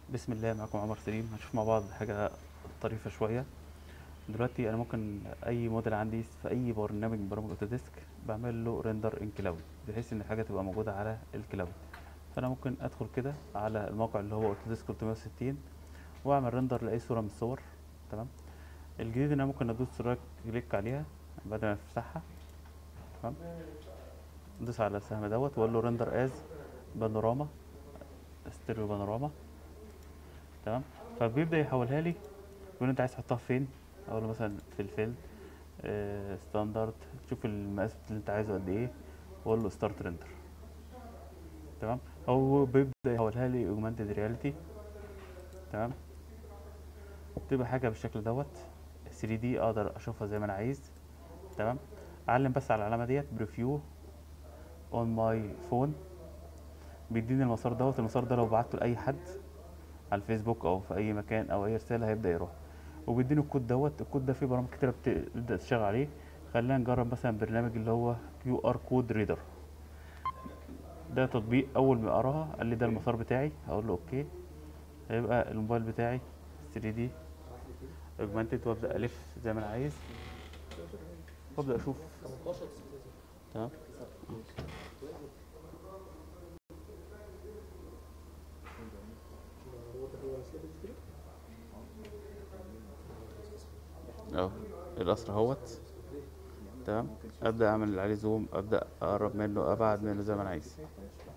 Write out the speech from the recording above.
بسم الله معكم عمر سليم هنشوف مع بعض حاجة طريفة شوية دلوقتي أنا ممكن أي موديل عندي في أي برنامج من برامج أوتوديسك بعمل له ريندر ان كلاود بحيث إن الحاجة تبقى موجودة على الكلاود فأنا ممكن أدخل كده على الموقع اللي هو أوتوديسك 360 وأعمل ريندر لأي صورة من الصور تمام الجديد إن أنا ممكن أدوس رايت كليك عليها بعد ما أفتحها تمام ندوس على السهم دوت وأقول له ريندر از بانوراما ستيريو بانوراما تمام فبيبدأ يحولها لي يقول انت عايز تحطها فين اقول له مثلا في الفيلد آه ستاندرد تشوف المقاس اللي انت عايزه قد ايه واقول له ستارت ريندر تمام هو بيبدأ يحولها لي اوجمانتد رياليتي تمام تبقى حاجة بالشكل دوت 3 دي اقدر اشوفها زي ما انا عايز تمام اعلم بس على العلامة ديت بريفيو اون ماي فون بيديني المسار دوت المسار ده لو بعته لاي حد على الفيسبوك او في اي مكان او اي رساله هيبدا يروح وبيديني الكود دوت الكود ده فيه برامج كتيره بتبدا تشتغل عليه خلينا نجرب مثلا برنامج اللي هو كيو ار كود ريدر ده تطبيق اول ما اقراها قال لي ده المسار بتاعي هقول له اوكي هيبقى الموبايل بتاعي 3 دي اوجمانتد وابدا الف زي ما انا عايز وابدا اشوف تمام اهو الاسرع اهوت تمام ابدا اعمل عليه زوم ابدا اقرب منه ابعد منه زي ما انا عايز